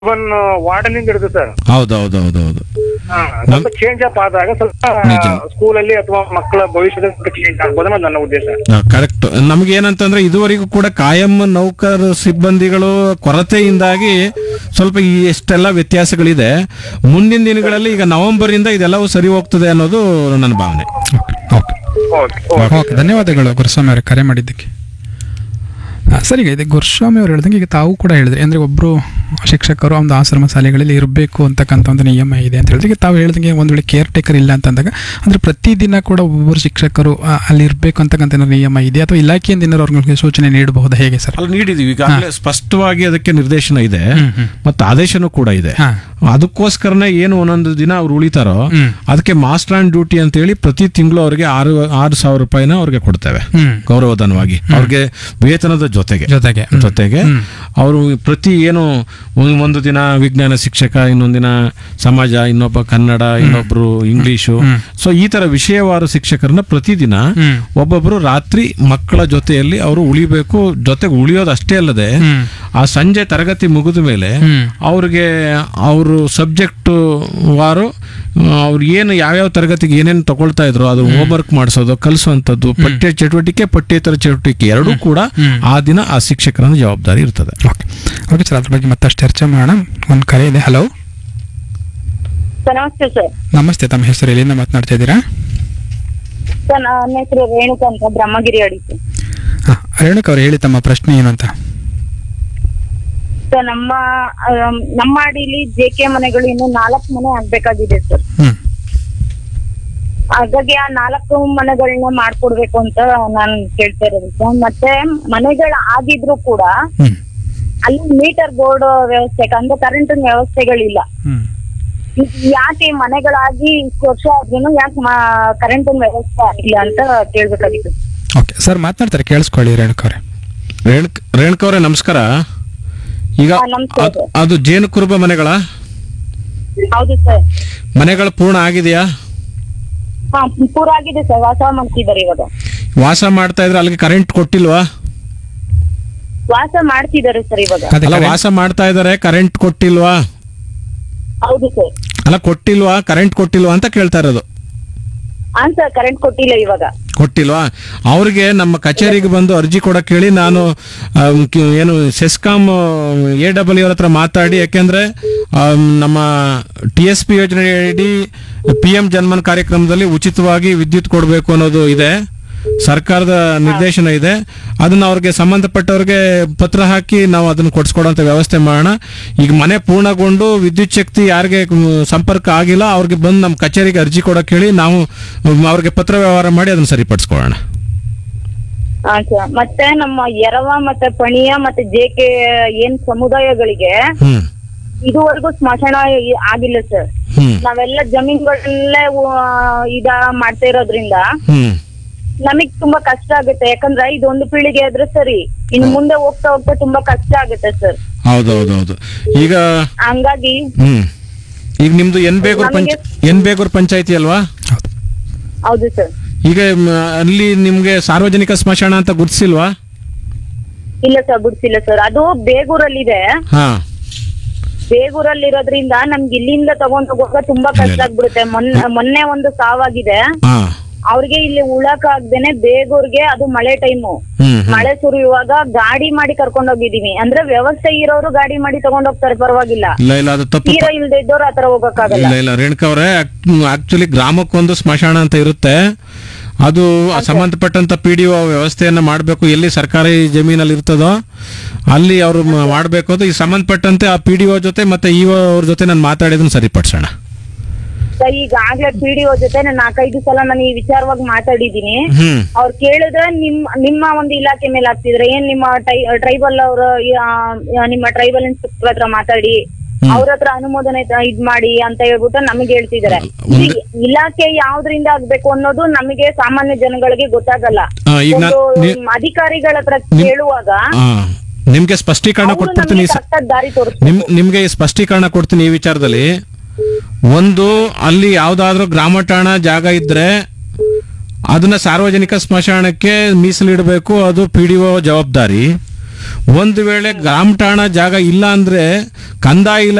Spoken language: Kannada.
ಒನ್ ವಾರ್ಡನಿಂಗ್ ಹಿಡಿದು ಸರ್ ಹೌದೌದೌದೌದು ಸ್ವಲ್ಪ ಚೇಂಜ್ ಅಪ್ ಆದಾಗ ಸ್ವಲ್ಪ ನಿಜ. ಸ್ಕೂಲಲ್ಲಿ ಅಥವಾ ಮಕ್ಕಳ ಭವಿಷ್ಯದ ಚೇಂಜ್ ಆಗ್ಬೋದು ಅನ್ನೋದು ನನ್ನ ಉದ್ದೇಶ ಕರೆಕ್ಟ್ ನಮ್ಗೆ ಏನಂತಂದ್ರೆ ಇದುವರೆಗೂ ಕೂಡ ಕಾಯಂ ನೌಕರ ಸಿಬ್ಬಂದಿಗಳು ಕೊರತೆಯಿಂದಾಗಿ ಸ್ವಲ್ಪ ಈ ಎಷ್ಟೆಲ್ಲ ವ್ಯತ್ಯಾಸಗಳಿದೆ ಮುಂದಿನ ದಿನಗಳಲ್ಲಿ ಈಗ ನವೆಂಬರ್ ಇಂದ ಇದೆಲ್ಲವೂ ಸರಿ ಹೋಗ್ತದೆ ಅನ್ನೋದು ನನ್ನ ಭಾವನೆ ಓಕೆ ಓಕೆ ಓಕೆ ಓಕೆ ಧನ್ಯವಾದಗಳು ಗುರುಸ್ವಾಮಿ ಅವರೇ ಕರೆ ಮಾಡಿದ್ದಕ್ಕೆ ಆ, ಸರ್ ಈಗ ಇದು ಗುರುಸ್ವಾಮಿ ಅವರು ಹೇಳ್ದಂಗೆ ಈಗ ತಾವು ಕೂಡ ಹೇಳಿದ್ರಿ ಅಂದರೆ ಒಬ್ಬರು ಶಿಕ್ಷಕರು ಒಂದು ಆಶ್ರಮ ಶಾಲೆಗಳಲ್ಲಿ ಇರಬೇಕು ಅಂತಕ್ಕಂಥ ಒಂದು ನಿಯಮ ಇದೆ ಅಂತ ಹೇಳಿದ್ರೆ ಈಗ ತಾವು ಹೇಳ್ದಂಗೆ ಒಂದು ವೇಳೆ ಕೇರ್ ಟೇಕರ್ ಇಲ್ಲ ಅಂತಂದಾಗ ಅಂದರೆ ಪ್ರತಿದಿನ ಕೂಡ ಒಬ್ಬರು ಶಿಕ್ಷಕರು ಆ, ಅಲ್ಲಿ ಇರಬೇಕು ಅಂತಕ್ಕಂಥ ಏನಾದ್ರು ನಿಯಮ ಇದೆ ಅಥವಾ ಇಲಾಖೆಯಿಂದ ಏನಾದ್ರು ಅವ್ರಿಗೆ ಸೂಚನೆ ನೀಡಬಹುದಾ ಹೇಗೆ ಸರ್ ಅಲ್ಲಿ ನೀಡಿದೀವಿ ಈಗಾಗಲೇ ಸ್ಪಷ್ಟವಾಗಿ ಅದಕ್ಕೆ ನಿರ್ದೇಶನ ಇದೆ ಹ್ಮ್, ಹ್ಮ್. ಮತ್ತು ಆದೇಶನೂ ಕೂಡ ಇದೆ ಹಾ. ಅದಕ್ಕೋಸ್ಕರನೇ ಏನು ಒಂದೊಂದು ದಿನ ಅವ್ರು ಉಳಿತಾರೋ ಹ್ಮ್. ಅದಕ್ಕೆ ಮಾಸ್ಟರ್ ಆ್ಯಂಡ್ ಡ್ಯೂಟಿ ಅಂತೇಳಿ ಪ್ರತಿ ತಿಂಗಳು ಅವ್ರಿಗೆ ಆರು ಆರು ಸಾವಿರ ರೂಪಾಯಿನ ಅವ್ರಿಗೆ ಕೊಡ್ತೇವೆ ಹ್ಮ್. ಗೌರವಧನವಾಗಿ ಅವ್ರಿಗೆ ವೇತನದ ಜೊತೆಗೆ ಜೊತೆಗೆ ಹ್ಮ್. ಜೊತೆಗೆ ಹ್ಮ್. ಅವರು ಪ್ರತಿ ಏನು ಒಂದ್- ಒಂದು ದಿನ ವಿಜ್ಞಾನ ಶಿಕ್ಷಕ ಇನ್ನೊಂದು ದಿನ ಸಮಾಜ ಇನ್ನೊಬ್ಬ ಕನ್ನಡ ಇನ್ನೊಬ್ರು ಇಂಗ್ಲಿಷು ಹ್ಮ್. ಸೊ ಈ ತರ ವಿಷಯವಾರು ಶಿಕ್ಷಕರನ್ನ ಪ್ರತಿದಿನ ಹ್ಮ್. ಒಬ್ಬೊಬ್ರು ರಾತ್ರಿ ಮಕ್ಕಳ ಜೊತೆಯಲ್ಲಿ ಅವರು ಉಳಿಬೇಕು ಜೊತೆಗೆ ಉಳಿಯೋದು ಅಷ್ಟೇ ಅಲ್ಲದೆ ಹ್ಮ್. ಆ ಸಂಜೆ ತರಗತಿ ಮುಗಿದ ಮೇಲೆ ಹ್ಮ್. ಅವ್ರಿಗೆ ಅವರು ಸಬ್ಜೆಕ್ಟ್ ವಾರು ಅವ್ರು ಏನು ಯಾವ್ಯಾವ ತರಗತಿಗೆ ಏನೇನು ತಗೊಳ್ತಾ ಇದ್ರು ಅದು ಹೋಮ್ವರ್ಕ್ ಮಾಡಿಸೋದು ಕಲಿಸುವಂಥದ್ದು ಪಠ್ಯ ಚಟುವಟಿಕೆ ಪಠ್ಯೇತರ ಚಟುವಟಿಕೆ ಎರಡೂ ಕೂಡ ಹ್ಮ್. ಆ ದಿನ ಆ ಶಿಕ್ಷಕರ ಜವಾಬ್ದಾರಿ ಇರ್ತದೆ ಓಕೆ ಓಕೆ ಸರ್ ಅದ್ರ ಬಗ್ಗೆ ಮತ್ತಷ್ಟು ಚರ್ಚೆ ಮಾಡೋಣ ಒಂದು ಕರೆ ಇದೆ ಹಲೋ ಸರ್ ನಮಸ್ತೆ ಸರ್ ನಮಸ್ತೆ ತಮ್ಮ ಹೆಸರು ಎಲ್ಲಿಂದ ಮಾತನಾಡ್ತಾ ಇದ್ದೀರಾ ಸರ್ ನನ್ನ ಹೆಸರು ರೇಣುಕಾ ಅಂತ ಬ್ರಹ್ಮಗಿರಿ ಅಡಿಕೆ ಹಾಂ ರೇಣುಕ ಅವ್ರು ಹೇಳಿ ತಮ್ಮ ಪ್ರಶ್ನೆ ಏನು ಅಂತ ಸರ್ ನಮ್ಮ ಆಮ್, ನಮ್ಮ ಅಡಿಲಿ ಜೆ ಕೆ ಮನೆಗಳು ಇನ್ನು ನಾಲ್ಕು ಮನೆ ಆಗ್ಬೇಕಾಗಿದೆ ಸರ್ ಹ್ಮ್ ಹಾಗಾಗಿ ಆ ನಾಲ್ಕು ಮನೆಗಳನ್ನ ಮಾಡ್ಕೊಡ್ಬೇಕು ಅಂತ ನಾನು ಕೇಳ್ತಾ ಇರೋದು ಸರ್ ಮತ್ತೆ ಮನೆಗಳು ಆಗಿದ್ರು ಕೂಡ ಹ್ಮ್ ಅಲ್ಲಿ ಮೀಟರ್ ಬೋರ್ಡ್ ವ್ಯವಸ್ಥೆ ಅಂದ್ರೆ ಕರೆಂಟಿನ ವ್ಯವಸ್ಥೆಗಳಿಲ್ಲ ಹ್ಮ್ ಇದ್ ಯಾಕೆ ಮನೆಗಳಾಗಿ ಇಷ್ಟು ವರ್ಷ ಆದ್ರೂ ಯಾಕೆ ಕರೆಂಟಿನ ವ್ಯವಸ್ಥೆ ಆಗಿಲ್ಲ ಅಂತ ಕೇಳ್ಬೇಕಾಗಿತ್ತು ಓಕೆ ಸರ್ ಮಾತನಾಡ್ತಾರೆ ಕೇಳಿಸ್ಕೊಳ್ಳಿ ರೇಣುಕ ಅವರೇ ರೇಣುಕ್ ರೇಣುಕ ಅವರೇ ನಮಸ್ಕಾರ ಈಗ ಹಾ, ನಮಸ್ಕಾರ ಅದ್- ಅದು ಜೇನು ಕುರುಬ ಮನೆಗಳ ಹೌದು ಸರ್ ಮನೆಗಳು ಪೂರ್ಣ ಆಗಿದೆಯಾ ಹಾ ಪೂರ ಆಗಿದೆ ಸರ್ ವಾಸ ಮಾಡ್ತಿದ್ದಾರೆ ಇವಾಗ ವಾಸ ಮಾಡ್ತಾ ಇದ್ರೆ ಅಲ್ಲಿಗೆ ಕರೆಂಟ್ ಕೊಟ್ಟಿಲ್ವಾ ವಾಸ ಮಾಡ್ತಿದ್ದಾರೆ ಸರ್ ಇವಾಗ ಅದೇ ಅಲ್ಲ ಕರೆ- ವಾಸ ಮಾಡ್ತಾ ಇದಾರೆ ಕರೆಂಟ್ ಕೊಟ್ಟಿಲ್ವಾ ಹೌದು ಸರ್ ಅಲ್ಲ ಕೊಟ್ಟಿಲ್ವಾ ಕರೆಂಟ್ ಕೊಟ್ಟಿಲ್ವಾ ಅಂತ ಕೇಳ್ತಾ ಇರೋದು ಹಾ ಸರ್ ಕರೆಂಟ್ ಕೊಟ್ಟಿಲ್ಲ ಇವಾಗ ಕೊಟ್ಟಿಲ್ವಾ ಅವ್ರಿಗೆ ನಮ್ಮ ಕಚೇರಿಗೆ ಬಂದು ಅರ್ಜಿ ಕೊಡಕ್ಕೆ ಹೇಳಿ ನಾನು ಆಮ್, ಕಿ- ಏನು ಸೆಸ್ಕಾಂ ಎ ಡಬ್ಲ್ಯೂ ಅವ್ರ ಹತ್ರ ಮಾತಾಡಿ ಯಾಕೆಂದ್ರೆ ಆಮ್, ನಮ್ಮ ಟಿ ಎಸ್ ಪಿ ಯೋಜನೆ ಅಡಿ ಪಿ ಎಂ ಜನ್ಮನ್ ಕಾರ್ಯಕ್ರಮದಲ್ಲಿ ಉಚಿತವಾಗಿ ವಿದ್ಯುತ್ ಕೊಡಬೇಕು ಅನ್ನೋದು ಇದೆ ಸರ್ಕಾರದ ನಿರ್ದೇಶನ ಇದೆ ಅದನ್ನ ಅವ್ರಿಗೆ ಸಂಬಂಧಪಟ್ಟವ್ರಿಗೆ ಪತ್ರ ಹಾಕಿ ನಾವು ಅದನ್ನ ಕೊಡಿಸ್ಕೊಡೋಂಥ ವ್ಯವಸ್ಥೆ ಮಾಡೋಣ ಈಗ ಮನೆ ಪೂರ್ಣಗೊಂಡು ವಿದ್ಯುತ್ ಶಕ್ತಿ ಯಾರಿಗೆ ಮ್, ಸಂಪರ್ಕ ಆಗಿಲ್ಲ ಅವ್ರಿಗೆ ಬಂದು ನಮ್ಮ ಕಚೇರಿಗೆ ಅರ್ಜಿ ಕೊಡಕ್ಕೆ ಹೇಳಿ ನಾವು ಮ್, ಅವ್ರಿಗೆ ಪತ್ರ ವ್ಯವಹಾರ ಮಾಡಿ ಅದನ್ನ ಸರಿಪಡಿಸ್ಕೊಳ್ಳೋಣ ಹಾ ಸರ್ ಮತ್ತೆ ನಮ್ಮ ಎರವ ಮತ್ತೆ ಪಣಿಯ ಮತ್ತೆ ಜೆಕೆ ಏನ್ ಸಮುದಾಯಗಳಿಗೆ ಹ್ಮ್ ಇದುವರೆಗೂ ಸ್ಮಶಾನ ಇ- ಆಗಿಲ್ಲ ಸರ್ ಹ್ಮ್ ನಾವೆಲ್ಲ ಜಮೀನ್ಗಳಲ್ಲೇ ಉ- ಇದ ಮಾಡ್ತಾ ಇರೋದ್ರಿಂದ ಹ್ಮ್ ನಮಗ್ ತುಂಬಾ ಕಷ್ಟ ಆಗುತ್ತೆ ಯಾಕಂದ್ರೆ ಇದೊಂದು ಪೀಳಿಗೆ ಆದ್ರೆ ಸರಿ ಇನ್ನು ಮುಂದೆ ಹೋಗ್ತಾ ಹೋಗ್ತಾ ತುಂಬಾ ಕಷ್ಟ ಆಗುತ್ತೆ ಸರ್ ಹೌದೌದೌದು ಈಗ ಹಂಗಾಗಿ ಹ್ಮ್ ಈಗ ನಿಮ್ದು ಎನ್ ಬೇಗೂರ್ ಪಂಚ ನಮಗೆ- ಎನ್ ಬೇಗೂರ್ ಪಂಚಾಯತಿ ಅಲ್ವಾ ಹೌದು ಹೌದು ಸರ್ ಈಗ ಮ್, ಅಲ್ಲಿ ನಿಮ್ಗೆ ಸಾರ್ವಜನಿಕ ಸ್ಮಶಾನ ಅಂತ ಗುರ್ತಿಸಿಲ್ವಾ ಇಲ್ಲ ಸರ್ ಬಿಡ್ಸಿಲ್ಲ ಸರ್ ಅದು ಬೇಗೂರಲ್ಲಿದೆ ಹಾ ಬೇಗೂರಲ್ಲಿ ಇರೋದ್ರಿಂದ ನಮ್ಗೆ ಇಲ್ಲಿಂದ ತಗೊಂಡ್ ಹೋಗುವಾಗ ತುಂಬಾ ಕಷ್ಟ ಆಗ್ಬಿಡುತ್ತೆ ಮೊನ್ನೆ ಮೊನ್ನೆ ಒಂದು ಸಾವಾಗಿದೆ ಹಾ ಅವ್ರಿಗೆ ಇಲ್ಲಿ ಉಳಕ್ ಆಗ್ದೇನೆ ಬೇಗೂರ್ಗೆ ಅದು ಮಳೆ ಟೈಮು ಹ್ಮ್ ಹ್ಮ್. ಮಳೆ ಸುರಿಯುವಾಗ ಗಾಡಿ ಮಾಡಿ ಕರ್ಕೊಂಡ್ ಹೋಗಿದೀವಿ ಅಂದ್ರೆ ವ್ಯವಸ್ಥೆ ಇರೋರು ಗಾಡಿ ಮಾಡಿ ತಗೊಂಡ್ ಹೋಗ್ತಾರೆ ಪರವಾಗಿಲ್ಲ ಇಲ್ಲ ಇಲ್ಲ ಅದು ತಪ್ಪು ತೀರಾ ಇಲ್ದೇ ಇದ್ದವ್ರು ಆತರ ಹೋಗಕ್ಕಾಗಲ್ಲ ಇಲ್ಲ ಇಲ್ಲ ರೇಣುಕಾ ಅವರೇ ಆಕ್ಚುಲಿ ಗ್ರಾಮಕ್ಕೊಂದು ಸ್ಮಶಾನ ಅಂತ ಇರುತ್ತೆ ಅದು ಸಂಬಂಧಪಟ್ಟಂತ ಪಿ ಡಿ ಒ ವ್ಯವಸ್ಥೆಯನ್ನ ಮಾಡಬೇಕು ಎಲ್ಲಿ ಸರ್ಕಾರಿ ಜಮೀನಲ್ಲಿ ಇರ್ತದೋ ಅಲ್ಲಿ ಅವರು ಮಾಡಬೇಕು ಅದು ಈ ಸಂಬಂಧಪಟ್ಟಂತೆ ಆ ಪಿ ಡಿ ಒ ಜೊತೆ ಮತ್ತೆ ಇ ಅವ್ರ ಜೊತೆ ನಾನು ಮಾತಾಡಿದನ್ನು ಸರಿಪಡಿಸೋಣ ಸರ್ ಈಗಾಗ್ಲೇ ಪಿ ಡಿ ಒ ಜೊತೆ ನಾನು ನಾಲ್ಕೈದು ಸಲ ನಾನು ಈ ವಿಚಾರವಾಗಿ ಮಾತಾಡಿದೀನಿ ಹ್ಮ್ ಅವ್ರು ಕೇಳಿದ್ರೆ ನಿಮ್ ನಿಮ್ಮ ಒಂದು ಇಲಾಖೆ ಮೇಲೆ ಆಗ್ತಿದ್ರೆ ಏನ್ ನಿಮ್ಮ ಟ್ರೈಬಲ್ ಅವರು ನಿಮ್ಮ ಟ್ರೈಬಲ್ ಇನ್ಸ್ಪೆಕ್ಟರ್ ಹತ್ರ ಮಾತಾಡಿ ಅವ್ರ ಹತ್ರ ಅನುಮೋದನೆ ತ- ಇದ್ ಮಾಡಿ ಅಂತ ಹೇಳ್ಬಿಟ್ಟು ನಮಗೆ ಹೇಳ್ತಿದ್ದಾರೆ ಒಂದು- ಈ ಇಲಾಖೆ ಯಾವ್ದ್ರಿಂದ ಆಗ್ಬೇಕು ಅನ್ನೋದು ನಮಗೆ ಸಾಮಾನ್ಯ ಜನಗಳಿಗೆ ಗೊತ್ತಾಗಲ್ಲ ಆ, ಈಗ ನಾನ್- ಒಂದು ನೀ- ಅಧಿಕಾರಿಗಳ ಹತ್ರ ನಿಮ್- ಕೇಳುವಾಗ ಆ, ನಿಮ್ಗೆ ಸ್ಪಷ್ಟೀಕರಣ ಅವ್ರು ಕೊಟ್ಬಿಡ್ತೀನಿ ನಮಗೆ ಸ- ಕರೆಕ್ಟಾಗಿ ದಾರಿ ತೋರಿಸ್ತಾರೆ ನಿಮ್ ನಿಮ್ಗೆ ಈ ಸ್ಪಷ್ಟೀಕರಣ ಕೊಡ್ತೀನಿ ಈ ವಿಚಾರದಲ್ಲಿ ಒಂದು ಅಲ್ಲಿ ಯಾವ್ದಾದ್ರು ಗ್ರಾಮ ಠಾಣ ಜಾಗ ಇದ್ರೆ ಅದನ್ನ ಸಾರ್ವಜನಿಕ ಸ್ಮಶಾನಕ್ಕೆ ಮೀಸಲಿಡಬೇಕು ಅದು ಪಿ ಡಿ ಒ ಜವಾಬ್ದಾರಿ ಒಂದು ವೇಳೆ ಗ್ರಾಮ ಠಾಣ ಜಾಗ ಇಲ್ಲ ಅಂದ್ರೆ ಕಂದಾಯ